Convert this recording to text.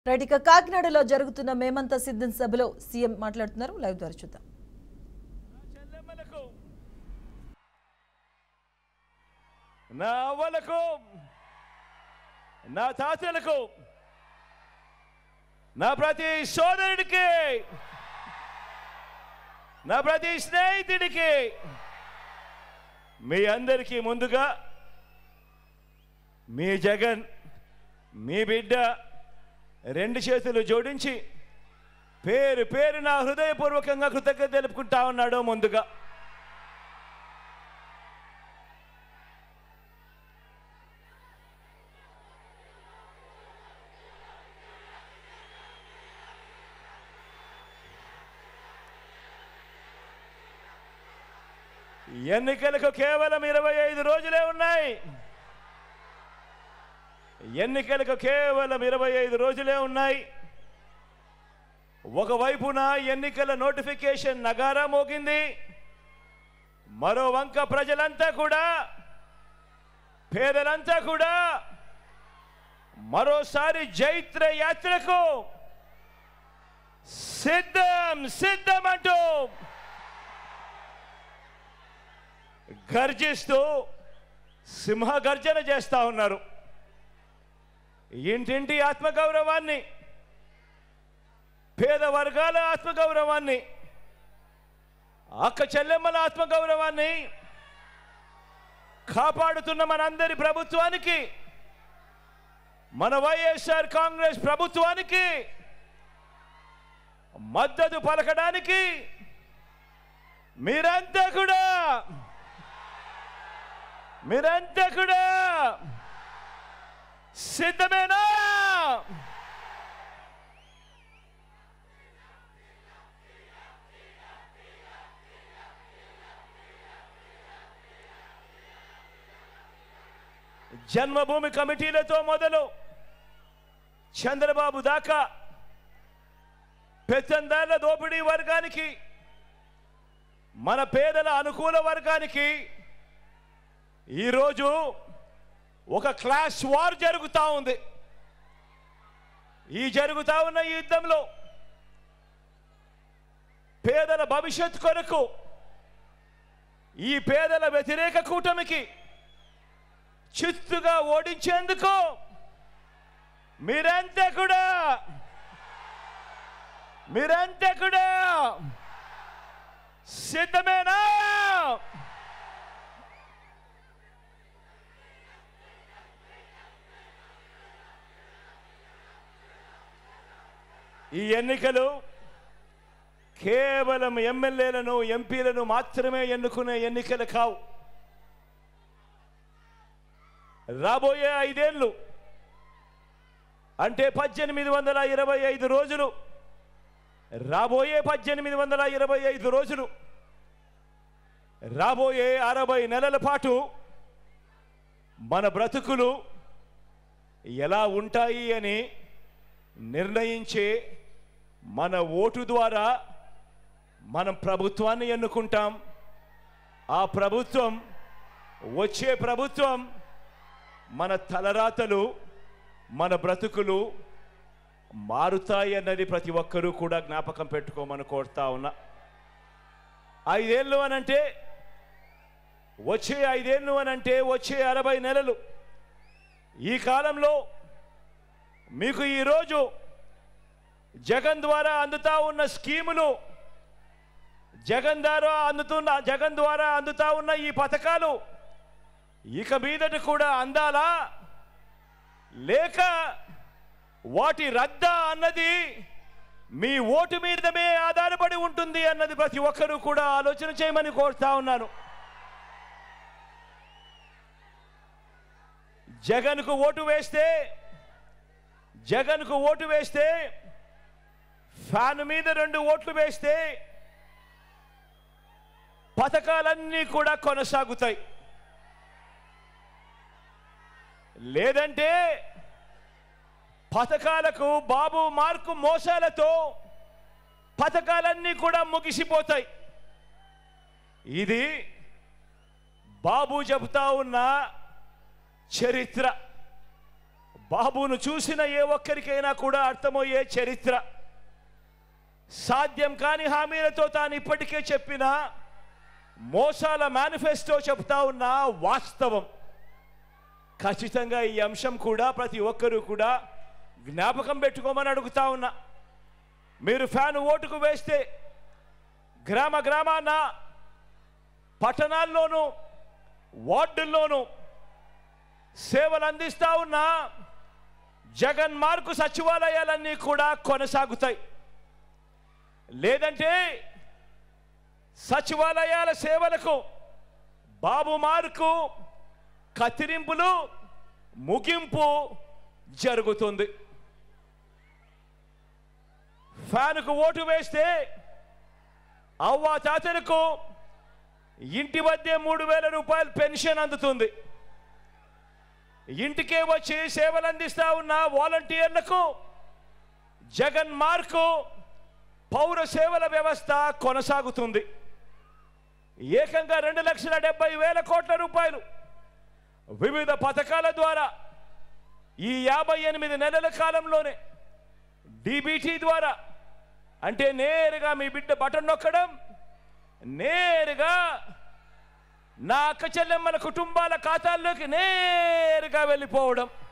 right ఇక కాకినాడలో జరుగుతున్న మేమంతా సిద్ధం సభలో సీఎం మాట్లాడుతున్నారు లైవ్ ద్వారా చూద్దాం చెల్లెమ్మలకు నా అవ్వలకు నా తాతలకు నా ప్రతి సోదరుడికి నా ప్రతి స్నేహితుడికి మీ అందరికీ ముందుగా మీ జగన్ మీ బిడ్డ రెండు చేతులు జోడించి పేరు పేరు నా హృదయపూర్వకంగా కృతజ్ఞత తెలుపుకుంటా ఉన్నాడు ముందుగా ఎన్నికలకు కేవలం ఇరవై ఐదు రోజులే ఉన్నాయి ఎన్నికలకు కేవలం ఇరవై ఐదు రోజులే ఉన్నాయి ఒకవైపున ఎన్నికల నోటిఫికేషన్ నగారా మోగింది మరో వంక ప్రజలంతా కూడా పేదలంతా కూడా మరోసారి జైత్ర యాత్రకు సిద్ధం సిద్ధం అంటూ గర్జిస్తూ సింహ గర్జన చేస్తా ఉన్నారు ఇంటింటి ఆత్మగౌరవాన్ని పేద వర్గాల ఆత్మగౌరవాన్ని అక్క చెల్లెమ్మల ఆత్మగౌరవాన్ని కాపాడుతున్న మనందరి ప్రభుత్వానికి మన వైఎస్ఆర్ కాంగ్రెస్ ప్రభుత్వానికి మద్దతు పలకడానికి మీరంతా కూడా మీరంతా కూడా సిద్ధమేనా జన్మభూమి కమిటీలతో మొదలు చంద్రబాబు దాకా పెత్తందారుల దోపిడీ వర్గానికి మన పేదల అనుకూల వర్గానికి ఈరోజు ఒక క్లాస్ వార్ జరుగుతూ ఉంది ఈ జరుగుతా ఉన్న ఈ యుద్ధంలో పేదల భవిష్యత్ కొరకు ఈ పేదల వ్యతిరేక కూటమికి చిత్తుగా ఓడించేందుకు మీరంతా కూడా మీరంతా కూడా సిద్ధమేనా ఈ ఎన్నికలు కేవలం ఎమ్మెల్యేలను ఎంపీలను మాత్రమే ఎన్నుకునే ఎన్నికలు కావు రాబోయే ఐదేళ్ళు అంటే పద్దెనిమిది వందల ఇరవై ఐదు రోజులు రాబోయే పద్దెనిమిది వందల ఇరవై ఐదు రోజులు రాబోయే అరవై నెలల పాటు మన బ్రతుకులు ఎలా ఉంటాయి అని నిర్ణయించే మన ఓటు ద్వారా మనం ప్రభుత్వాన్ని ఎన్నుకుంటాం ఆ ప్రభుత్వం వచ్చే ప్రభుత్వం మన తలరాతలు మన బ్రతుకులు మారుతాయి అన్నది ప్రతి ఒక్కరూ కూడా జ్ఞాపకం పెట్టుకోమని కోరుతా ఉన్నా ఐదేళ్ళు అనంటే వచ్చే ఐదేళ్ళు అనంటే వచ్చే అరవై నెలలు ఈ కాలంలో మీకు ఈరోజు జగన్ ద్వారా అందుతా ఉన్న స్కీములు జగన్ ద్వారా అందుతున్న జగన్ ద్వారా అందుతా ఉన్న ఈ పథకాలు ఇక మీదట కూడా అందాలా లేక వాటి రద్దా అన్నది మీ ఓటు మీదమే ఆధారపడి ఉంటుంది అన్నది ప్రతి ఒక్కరూ కూడా ఆలోచన చేయమని కోరుతా ఉన్నాను జగన్కు ఓటు వేస్తే జగన్కు ఓటు వేస్తే ఫ్యాన్ మీద రెండు ఓట్లు వేస్తే పథకాలన్నీ కూడా కొనసాగుతాయి లేదంటే పథకాలకు బాబు మార్కు మోసాలతో పథకాలన్నీ కూడా ముగిసిపోతాయి ఇది బాబు చెబుతా ఉన్న చరిత్ర బాబును చూసిన ఏ ఒక్కరికైనా కూడా అర్థమయ్యే చరిత్ర సాధ్యం కాని హామీలతో తాను ఇప్పటికే చెప్పిన మోసాల మేనిఫెస్టో చెప్తా ఉన్న వాస్తవం ఖచ్చితంగా ఈ అంశం కూడా ప్రతి ఒక్కరూ కూడా జ్ఞాపకం పెట్టుకోమని అడుగుతా ఉన్నా మీరు ఫ్యాన్ ఓటుకు వేస్తే గ్రామ గ్రామాన పట్టణాల్లోనూ వార్డుల్లోనూ సేవలు అందిస్తా ఉన్న జగన్ మార్కు సచివాలయాలన్నీ కూడా కొనసాగుతాయి లేదంటే సచివాలయాల సేవలకు బాబు మార్కు కత్తిరింపులు ముగింపు జరుగుతుంది ఫ్యాన్కు ఓటు వేస్తే అవ్వ తాతలకు ఇంటి మధ్య మూడు వేల రూపాయలు పెన్షన్ అందుతుంది ఇంటికే వచ్చి సేవలు అందిస్తా ఉన్న వాలంటీర్లకు జగన్ మార్కు పౌర సేవల వ్యవస్థ కొనసాగుతుంది ఏకంగా రెండు లక్షల డెబ్బై వేల కోట్ల రూపాయలు వివిధ పథకాల ద్వారా ఈ యాభై ఎనిమిది నెలల కాలంలోనే డిబిటీ ద్వారా అంటే నేరుగా మీ బిడ్డ బటన్ నొక్కడం నేరుగా నా అక్క చెల్లెమ్మల కుటుంబాల ఖాతాల్లోకి నేరుగా వెళ్ళిపోవడం